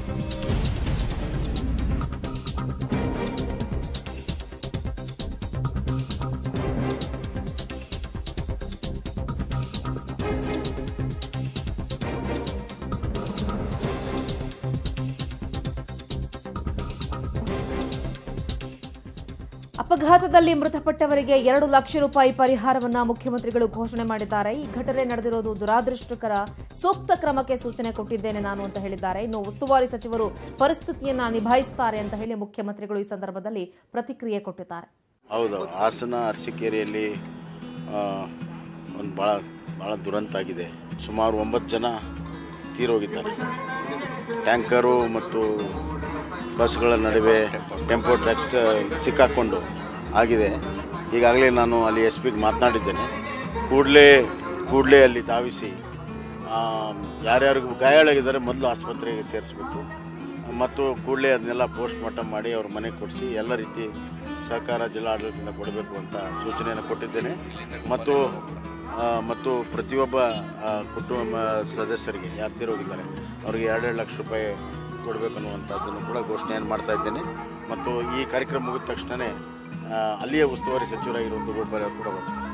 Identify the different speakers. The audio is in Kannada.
Speaker 1: ಅಪಘಾತದಲ್ಲಿ ಮೃತಪಟ್ಟವರಿಗೆ ಎರಡು ಲಕ್ಷ ರೂಪಾಯಿ ಪರಿಹಾರವನ್ನ ಮುಖ್ಯಮಂತ್ರಿಗಳು ಘೋಷಣೆ ಮಾಡಿದ್ದಾರೆ ಈ ಘಟನೆ ನಡೆದಿರೋದು ದುರಾದೃಷ್ಟಕರ ಸೂಕ್ತ ಕ್ರಮಕ್ಕೆ ಸೂಚನೆ ಕೊಟ್ಟಿದ್ದೇನೆ ನಾನು ಅಂತ ಹೇಳಿದ್ದಾರೆ ಇನ್ನು ಉಸ್ತುವಾರಿ ಸಚಿವರು ಪರಿಸ್ಥಿತಿಯನ್ನ ನಿಭಾಯಿಸುತ್ತಾರೆ ಅಂತ ಹೇಳಿ ಮುಖ್ಯಮಂತ್ರಿಗಳು ಈ ಸಂದರ್ಭದಲ್ಲಿ ಪ್ರತಿಕ್ರಿಯೆ ಕೊಟ್ಟಿದ್ದಾರೆ
Speaker 2: ಹೌದು ಹಾಸನ ಅರಸೀಕೆರೆಯಲ್ಲಿ ಒಂದು ಭಾಳ ಭಾಳ ದುರಂತ ಆಗಿದೆ ಸುಮಾರು ಒಂಬತ್ತು ಜನ ತೀರೋಗಿದ್ದಾರೆ ಟ್ಯಾಂಕರು ಮತ್ತು ಬಸ್ಗಳ ನಡುವೆ ಟೆಂಪೋ ಟ್ರ್ಯಾಕ್ ಸಿಕ್ಕಾಕೊಂಡು ಆಗಿದೆ ಈಗಾಗಲೇ ನಾನು ಅಲ್ಲಿ ಎಸ್ ಪಿಗೆ ಮಾತನಾಡಿದ್ದೇನೆ ಕೂಡಲೇ ಕೂಡಲೇ ಅಲ್ಲಿ ಧಾವಿಸಿ ಆ, ಯಾರ್ಯಾರಿಗೂ ಗಾಯಾಳಾಗಿದ್ದಾರೆ ಮೊದಲು ಆಸ್ಪತ್ರೆಗೆ ಸೇರಿಸ್ಬೇಕು ಮತ್ತು ಕೂಡಲೇ ಅದನ್ನೆಲ್ಲ ಪೋಸ್ಟ್ ಮಾರ್ಟಮ್ ಮಾಡಿ ಅವ್ರ ಮನೆಗೆ ಕೊಡಿಸಿ ಎಲ್ಲ ರೀತಿ ಸಹಕಾರ ಜಿಲ್ಲಾಡಳಿತದಿಂದ ಕೊಡಬೇಕು ಅಂತ ಸೂಚನೆಯನ್ನು ಕೊಟ್ಟಿದ್ದೇನೆ ಮತ್ತು ಆ, ಮತ್ತು ಪ್ರತಿಯೊಬ್ಬ ಆ, ಕುಟುಂಬ ಸದಸ್ಯರಿಗೆ ಯಾರು ತೀರೋಗಿದ್ದಾರೆ ಅವರಿಗೆ ಎರಡೆರಡು ಲಕ್ಷ ರೂಪಾಯಿ ಕೊಡಬೇಕು ಅನ್ನುವಂಥದ್ದನ್ನು ಕೂಡ ಘೋಷಣೆಯನ್ನು ಮಾಡ್ತಾ ಇದ್ದೇನೆ ಮತ್ತು ಈ ಕಾರ್ಯಕ್ರಮ ಮುಗಿದ ತಕ್ಷಣವೇ ಆ, ಅಲ್ಲಿಯೇ ಉಸ್ತುವಾರಿ ಸಚಿವರಾಗಿರುವಂಥ ಒಬ್ಬರು ಕೂಡ ಬರ್ತಾರೆ